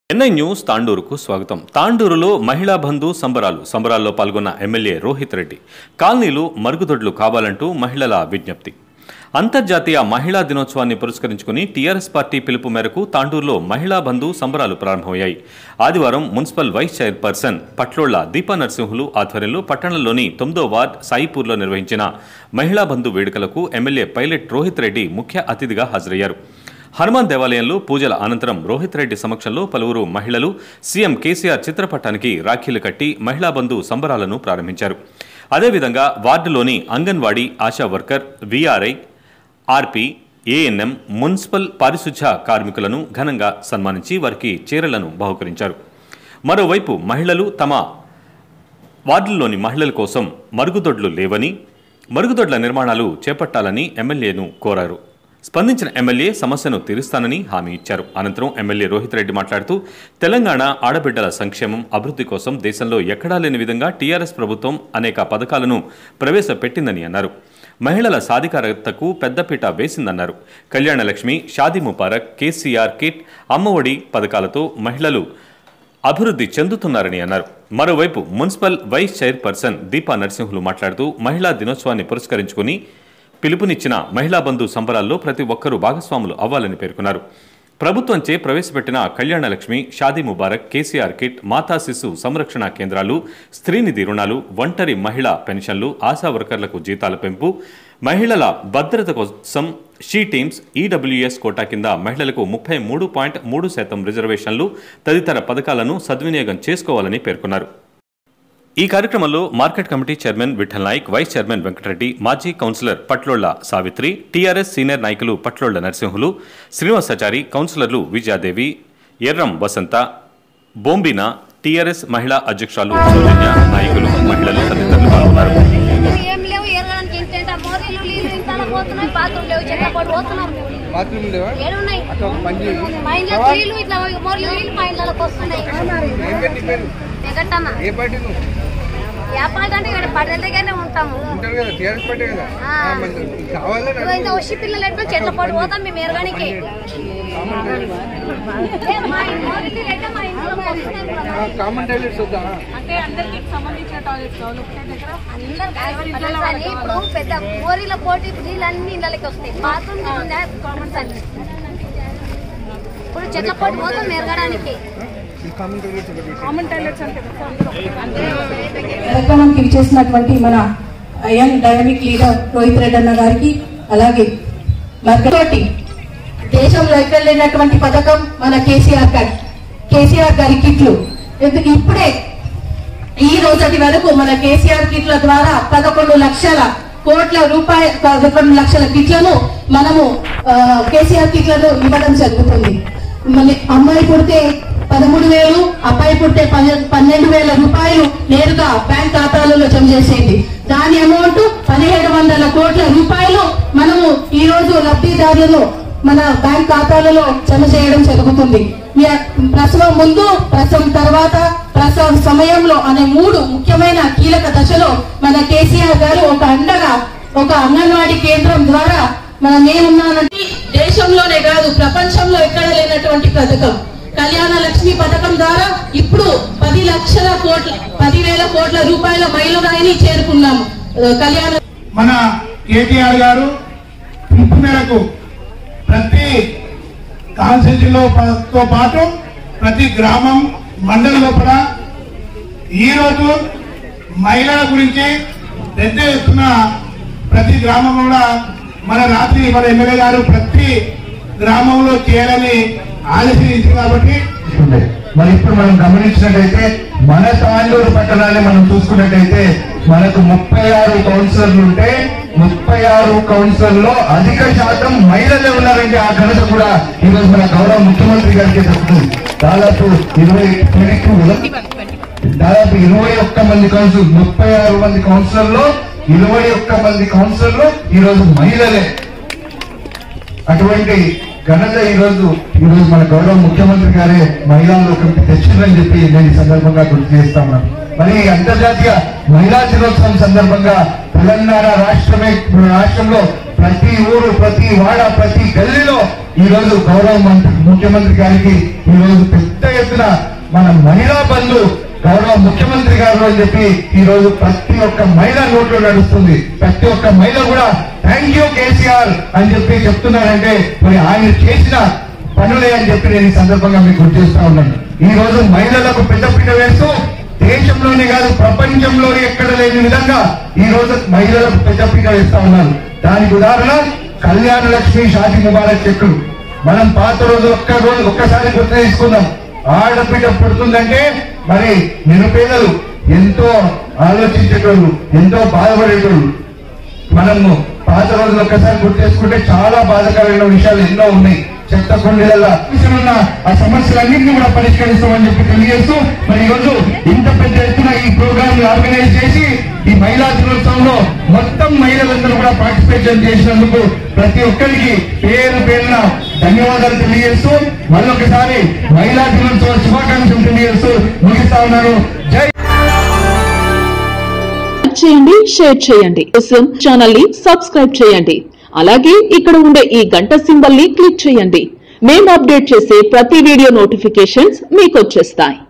NI news తాండూరుకు స్వాగతం తాండూరులో మహిళా బంధు సంబరాలు సంబరాల్లో పాల్గొన్న ఎమ్మెల్యే రోహిత్ రెడ్డి కాలనీలు మరుగుదొడ్లు కావాలంటూ మహిళల విజ్ఞప్తి అంతర్జాతీయ మహిళా దినోత్సవాన్ని పురస్కరించుకుని టీఆర్ఎస్ పార్టీ పిలుపు మేరకు తాండూరులో మహిళా బంధు సంబరాలు ప్రారంభమయ్యాయి ఆదివారం municipal vice chairperson Patlolla Deepa Narasimhulu ఆధ్వర్యంలో పట్టణంలోని తొమ్మిదో వార్డ్ సాయిపూర్లో నిర్వహించిన మహిళా బంధు వేడుకలకు ఎమ్మెల్యే పైలట్ రోహిత్ రెడ్డి ముఖ్య అతిథిగా హాజరయ్యారు హనుమాన్ దేవాలయంలో పూజల అనంతరం రోహిత్ రెడ్డి సమక్షంలో పలువురు మహిళలు సీఎం కేసీఆర్ చిత్రపటానికి రాఖీలు కట్టి మహిళా బంధు సంబరాలను ప్రారంభించారు అదేవిధంగా వార్డులోని anganwadi ASHA worker VRI RP ANM municipal పారిశుధ్య కార్మికులను ఘనంగా సన్మానించి వారికి చీరలను బహుకరించారు మరోవైపు మహిళలు తమ వార్డుల్లోని మహిళల కోసం మరుగుదొడ్లు లేవని మరుగుదొడ్ల నిర్మాణాలు చేపట్టాలని ఎమ్మెల్యేను కోరారు స్పందించిన ఎమ్మెల్యే సమస్యను తీరుస్తానని హామీ ఇచ్చారు అనంతరం ఎమ్మెల్యే రోహిత్ రెడ్డి మాట్లాడుతూ తెలంగాణ ఆడబిడ్డల సంక్షేమం అభివృద్ధి కోసం దేశంలో ఎక్కడా లేని విధంగా టీఆర్ఎస్ ప్రభుత్వం అనేక పథకాలను ప్రవేశపెట్టిందని అన్నారు మహిళల సాధికారతకు పెద్దపీట వేసిందన్నారు కళ్యాణలక్ష్మి షాదీ ముబారక్ కేసీఆర్ కిట్ అమ్మఒడి పథకాలతో మహిళలు అభివృద్ధి చెందుతున్నారని అన్నారు మరోవైపు municipal vice chairperson Deepa Narasimhulu మాట్లాడుతూ మహిళా దినోత్సవాన్ని పురస్కరించుకుని పిలుపునిచ్చిన మహిళా బంధు సంబరాల్లో ప్రతి ఒక్కరూ భాగస్వాములు అవ్వాలని పేర్కొన్నారు ప్రభుత్వంచే ప్రవేశపెట్టిన కళ్యాణలక్ష్మి షాదీ ముబారక్ కేసీఆర్ కిట్ మాతా శిశు సంరక్షణ కేంద్రాలు స్త్రీనిధి రుణాలు ఒంటరి మహిళా పెన్షన్లు ఆశా వర్కర్లకు జీతాల పెంపు మహిళల భద్రత కోసం షీ టీమ్స్ ఈడబ్ల్యూఎస్ కోటా కింద మహిళలకు ముప్పై మూడు పాయింట్ మూడు శాతం రిజర్వేషన్లు తదితర పథకాలను సద్వినియోగం చేసుకోవాలని పేర్కొన్నారు ఈ కార్యక్రమంలో market committee chairman Vittal Naik vice chairman Venkatareddy మాజీ కౌన్సిలర్ పట్లోళ్ల సావిత్రి టీఆర్ఎస్ సీనియర్ నాయకులు పట్లోళ్ల నరసింహులు శ్రీనివాసాచారి కౌన్సిలర్లు విజయాదేవి ఎర్రం వసంత బొంబిన టీఆర్ఎస్ మహిళా అధ్యక్షురాలు సౌజన్య నాయకులు మహిళలు తదితరులు పాల్గొన్నారు ఏం లేవు ఎరగడానికి ఇంటేంట మోరీలు నీళ్ళు ఇంత పోతున్నాయి బాత్రూమ్ లేవు చెట్ల పాటు పోతున్నారు బాత్రూమ్ లేవా ఏడున్నాయి అక్కడ ఒక పని చేయి మా ఇంట్లో నీళ్ళు ఇట్లా మోరీలు నీళ్ళు మా ఇంట్లోకి వస్తున్నాయి ఏం పెట్టి పేరు ఎగట్టన్న ఏ పార్టీ నువ్వు వ్యాపారం అంటే ఇక్కడ పడల దగ్గరనే ఉంటాము ఉంటారు కదా టీఆర్ఎస్ పార్టీ కదా ఆ. ఆ, మరి కావాలని ఇదిగో ఇంత వచ్చి పిల్లలు ఎట్లా చెట్ల పాటు పోతాం మేము ఎరగానికి ఏ, మా ఇంట్లో మోరీలు లేక మా ఇంట్లోకి వస్తున్నారు కూడా. కామన్ టాయిలెట్స్ వద్దా అంటే అందరికి సంబంధించిన టాయిలెట్స్ కావాలి ఒకటే దగ్గర అందరు కలిసి ఇప్పుడు పెద్ద మోరీల పోటీ నీళ్ళు అన్ని ఇళ్ళకి వస్తాయి బాత్రూమ్ ఉందా కామన్ సెన్స్ ఇప్పుడు చెట్ల పాటు పోతాం ఎరగడానికి ఈ కామన్ టాయిలెట్స్ ఒకటి కామన్ టాయిలెట్స్ అంటే కార్యక్రమానికి విచ్చేసినటువంటి మన young dynamic leader Rohit Reddy అన్న గారికి అలాగే మరొకటి దేశంలో ఎక్కడ లేనటువంటి పథకం మన కేసీఆర్ గారి కేసీఆర్ గారి కిట్లు ఎందుకు ఇప్పుడే ఈ రోజటి వరకు మన కేసీఆర్ కిట్ల ద్వారా పదకొండు లక్షల కోట్ల రూపాయ పదకొండు లక్షల కిట్లను మనము ఆ, కేసీఆర్ కిట్లను ఇవ్వడం జరుగుతుంది మన అమ్మాయి పుడితే పదమూడు వేలు అబ్బాయి పుడితే పన్నె- పన్నెండు వేల రూపాయలు నేరుగా బ్యాంక్ ఖాతాలలో జమ చేసేది దాని అమౌంట్ పదిహేడు వందల కోట్ల రూపాయలు మనము ఈ రోజు లబ్ధిదారులను మన బ్యాంక్ ఖాతాలలో జమ చేయడం జరుగుతుంది మీ ప్రసవం ముందు ప్రసవం తర్వాత ప్రసవ సమయంలో అనే మూడు ముఖ్యమైన కీలక దశలో మన కేసీఆర్ గారు ఒక అండగా ఒక అంగన్వాడీ కేంద్రం ద్వారా మనం ఏమున్నానంటే దేశంలోనే కాదు ప్రపంచంలో ఎక్కడ లేనటువంటి పథకం కళ్యాణ లక్ష్మి పథకం ద్వారా ఇప్పుడు పది లక్షల కోట్ల పదివేల కోట్ల రూపాయల మైలురాయిని చేరుకున్నాము ఆ, కళ్యాణ మన కేటీఆర్ గారు పిలుపు మేరకు ప్రతి కాన్స్టిట్యూన్సీలో ప- తో పాటు ప్రతి గ్రామం మండలం లోపల ఈరోజు మహిళల గురించి పెద్ద ఎత్తున ప్రతి గ్రామంలో కూడా మన రాత్రి మన ఎమ్మెల్యే గారు ప్రతి గ్రామంలో చేయాలని ఆదేశించింది కాబట్టి ఉంది. మరి ఇప్పుడు మనం గమనించినట్టయితే మన తాండూరు పట్టణాన్ని మనం చూసుకున్నట్టయితే మనకు ముప్పై ఆరు కౌన్సిలర్లు ఉంటే ముప్పై ఆరు కౌన్సిలర్లో అధిక శాతం మహిళలే ఉన్నారంటే ఆ ఘనత కూడా ఈరోజు మన గౌరవ ముఖ్యమంత్రి గారికి దక్కుతుంది దాదాపు ఇరవై ట్వంటీ దాదాపు ఇరవై ఒక్క మంది కౌన్సిల్ ముప్పై ఆరు మంది కౌన్సిలర్లో ఇరవై ఒక్క మంది కౌన్సిలర్లు ఈరోజు మహిళలే అటువంటి ఘనత ఈ రోజు ఈ రోజు మన గౌరవ ముఖ్యమంత్రి గారే మహిళల్లో ఒకరికి తెచ్చిందని చెప్పి నేను ఈ సందర్భంగా గుర్తు చేస్తా ఉన్నాను మరి అంతర్జాతీయ మహిళా దినోత్సవం సందర్భంగా తెలంగాణ రాష్ట్రమే రాష్ట్రంలో ప్రతి ఊరు ప్రతి వాడ ప్రతి గల్లీలో ఈ రోజు గౌరవ మంత్రి ముఖ్యమంత్రి గారికి ఈ రోజు పెద్ద ఎత్తున మన మహిళా బంధు గౌరవ ముఖ్యమంత్రి గారు అని చెప్పి ఈ రోజు ప్రతి ఒక్క మహిళ నోట్లో నడుస్తుంది ప్రతి ఒక్క మహిళ కూడా థ్యాంక్ యూ కేసీఆర్ అని చెప్పి చెప్తున్నారంటే మరి ఆయన చేసిన పనులే అని చెప్పి నేను ఈ సందర్భంగా మీకు గుర్తు చేస్తా ఉన్నాను ఈ రోజు మహిళలకు పెద్దపీట వేస్తూ దేశంలోనే కాదు ప్రపంచంలో ఎక్కడ లేని విధంగా ఈ రోజు మహిళలకు పెద్దపీట వేస్తా ఉన్నారు దానికి ఉదాహరణ కళ్యాణ లక్ష్మి షాది ముబారక్ చెక్కులు మనం పాత రోజు ఒక్క రోజు ఒక్కసారి గుర్తు తీసుకుందాం ఆడపిల్ల పుడుతుందంటే మరి నిరుపేదలు ఎంతో ఆలోచించేటోళ్ళు ఎంతో బాధపడేటోళ్ళు మనము పాత రోజులు ఒక్కసారి గుర్తు చేసుకుంటే చాలా బాధాకరమైన విషయాలు ఎన్నో ఉన్నాయి చెత్త కొండల ఉన్న ఆ సమస్యలన్నింటినీ కూడా పరిష్కరిస్తామని చెప్పి తెలియజేస్తూ మరి ఈరోజు ఇంత పెద్ద ఎత్తున ఈ ప్రోగ్రామ్ ఆర్గనైజ్ చేసి ఈ మహిళా దినోత్సవంలో మొత్తం మహిళలందరూ కూడా పార్టిసిపేషన్ చేసినందుకు ప్రతి ఒక్కరికి పేరు పేరున ధన్యవాదాలు తెలియజేస్తూ మళ్ళొకసారి మహిళా దినోత్సవ శుభాకాంక్షలు తెలియజేస్తూ ముగిస్తా ఉన్నాను జై లైక్ చేయండి షేర్ చేయండి కోసం ఛానల్ ని సబ్స్క్రైబ్ చేయండి అలాగే ఇక్కడ ఉండే ఈ గంట సింబల్ ని క్లిక్ చేయండి మేము అప్డేట్ చేసే ప్రతి వీడియో నోటిఫికేషన్స్ మీకు వచ్చేస్తాయి